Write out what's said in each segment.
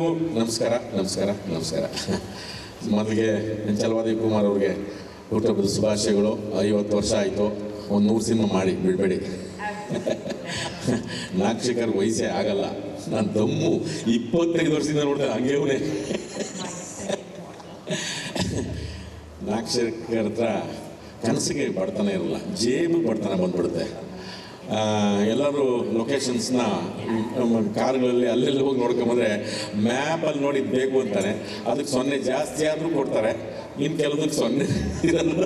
ಎಲ್ರಿಗೂ ನಮಸ್ಕಾರ ನಮಸ್ಕಾರ ನಮಸ್ಕಾರ ಮೊದಲಿಗೆ ಚಲವಾದಿ ಕುಮಾರ್ ಅವ್ರಿಗೆ ಹುಟ್ಟುಹಬ್ಬದ ಶುಭಾಶಯಗಳು ಐವತ್ತು ವರ್ಷ ಆಯಿತು ಒಂದು ನೂರು ಸಿನಿಮಾ ಮಾಡಿ ಬಿಡಬೇಡಿ ನಾಕ್ಷಕರ್ ವಯಸ್ಸೇ ಆಗಲ್ಲ ನಾನು ದಮ್ಮು ಇಪ್ಪತ್ತೈದು ವರ್ಷದಿಂದ ನೋಡ್ತೇನೆ ಹಂಗೆ ಅವನೇ ನಾಕ್ಷಕರ ಹತ್ರ ಕನಸಿಗೆ ಬಡತನ ಇರಲ್ಲ ಜೇಬು ಬಡತನ ಬಂದ್ಬಿಡುತ್ತೆ ಆ, ಎಲ್ಲರೂ ಲೊಕೇಶನ್ಸ್ನ ನಮ್ಮ ಕಾರ್ಗಳಲ್ಲಿ ಅಲ್ಲೆಲ್ಲಿ ಹೋಗಿ ನೋಡ್ಕೊಂಬಂದ್ರೆ ಮ್ಯಾಪಲ್ಲಿ ನೋಡಿ ಬೇಕು ಅಂತಾನೆ ಅದಕ್ಕೆ ಸೊನ್ನೆ ಜಾಸ್ತಿ ಆದರೂ ಕೊಡ್ತಾರೆ ಇನ್ನು ಕೆಲವದಕ್ಕೆ ಸೊನ್ನೆ ಇರಲ್ಲ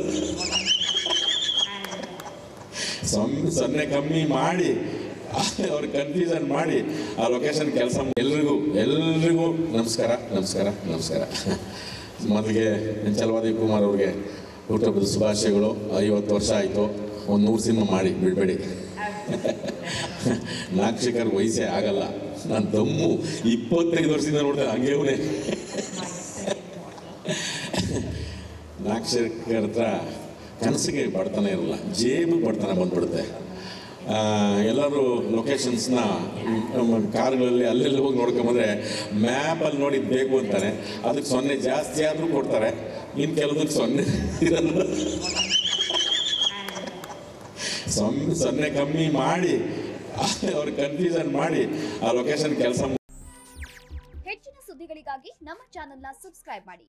ಸೊನ್ನೆ ಸೊನ್ನೆ ಕಮ್ಮಿ ಮಾಡಿ ಅವ್ರ ಕನ್ಫ್ಯೂಷನ್ ಮಾಡಿ ಆ ಲೊಕೇಶನ್ ಕೆಲಸ ಎಲ್ರಿಗೂ ಎಲ್ರಿಗೂ ನಮಸ್ಕಾರ ನಮಸ್ಕಾರ ನಮಸ್ಕಾರ ಮೊದಲಿಗೆ ಚಲವಾದಿ ಕುಮಾರ್ ಅವ್ರಿಗೆ ಹುಟ್ಟುಹಬ್ಬದ ಶುಭಾಶಯಗಳು ಐವತ್ತು ವರ್ಷ ಆಯಿತು ಒಂದು ನೂರು ಸಿನಿಮಾ ಮಾಡಿ ಬಿಡಬೇಡಿ ನಾಕ್ಷಕರ್ ವಯಸ್ಸೇ ಆಗಲ್ಲ ನಾನು ದಮ್ಮು ಇಪ್ಪತ್ತೈದು ವರ್ಷದಿಂದ ನೋಡ್ತೇನೆ ಹಂಗೆ ಅವನೇ ನಾಕ್ಷಕರ ಹತ್ರ ಕನಸಿಗೆ ಬಡತನ ಇರಲ್ಲ ಜೇಬು ಬಡತನ ಬಂದ್ಬಿಡುತ್ತೆ ಆ, ಎಲ್ಲರೂ ಲೊಕೇಶನ್ಸ್ನ ನಮ್ಮ ಕಾರ್ಗಳಲ್ಲಿ ಅಲ್ಲೆಲ್ಲಿ ಹೋಗಿ ನೋಡ್ಕೊಂಬಂದ್ರೆ ಮ್ಯಾಪಲ್ಲಿ ನೋಡಿ ಬೇಕು ಅಂತಾನೆ ಅದಕ್ಕೆ ಸೊನ್ನೆ ಜಾಸ್ತಿ ಆದರೂ ಕೊಡ್ತಾರೆ ಇನ್ನು ಕೆಲವದಕ್ಕೆ ಸೊನ್ನೆ ಇರಲ್ಲ ಸೊನ್ನೆ ಸೊನ್ನೆ ಕಮ್ಮಿ ಮಾಡಿ ಅವ್ರ ಕನ್ಫ್ಯೂಷನ್ ಮಾಡಿ ಆ ಲೊಕೇಶನ್ ಕೆಲಸ ಹೆಚ್ಚಿನ ಸುದ್ದಿಗಳಿಗಾಗಿ ನಮ್ಮ ಚಾನೆಲ್ನ ಸಬ್ಸ್ಕ್ರೈಬ್ ಮಾಡಿ